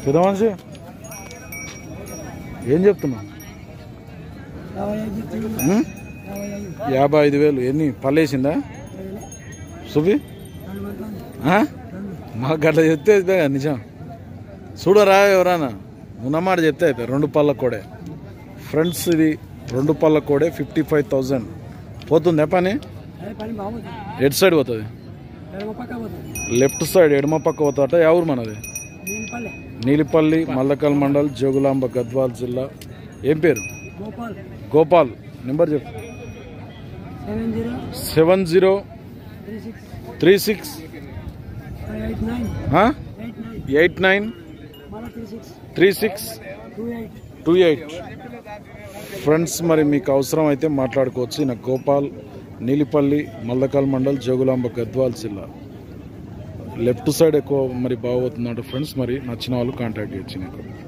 పెద్ద మనిషి ఏం చెప్తున్నావు ఉం? యాభై ఐదు వేలు ఎన్ని పల్లేసిందా సుబి ఆ? మాకు అట్లా చెప్తే ఇదే కదా నిజం చూడరా ఎవరన్నా ఉన్నమాట చెప్తే అయితే రెండు పళ్ళ కోడే ఫ్రెండ్స్ ఇది రెండు పళ్ళ కోడే ఫిఫ్టీ ఫైవ్ థౌజండ్ పోతుందే పని పని బాగుంది ఎటు సైడ్ పోతుంది ఎడమ పక్క పోతుంది లెఫ్ట్ సైడ్ ఎడమ పక్క పోతాట ఎవరు మనది నేను పల్లె నీలిపల్లి మల్లకల్ మండల్ జోగులాంబ గద్వాల్ జిల్లా ఏం పేరు గోపాల్ గోపాల్ నెంబర్ చెప్పు seven zero seven zero three six three six eight nine eight nine eight nine మళ్ళీ three six three six two eight two eight friends మరి మీకు అవసరం అయితే మాట్లాడుకోవచ్చు ఈయన గోపాల్ నీలిపల్లి మల్లకల్ మండల్ జోగులాంబ గద్వాల్ జిల్లా లెఫ్ట్ సైడ్ ఎక్కువ మరి బాగోతుందంట ఫ్రెండ్స్ మరి నచ్చిన వాళ్ళు కాంటాక్ట్ చేయొచ్చు నీకు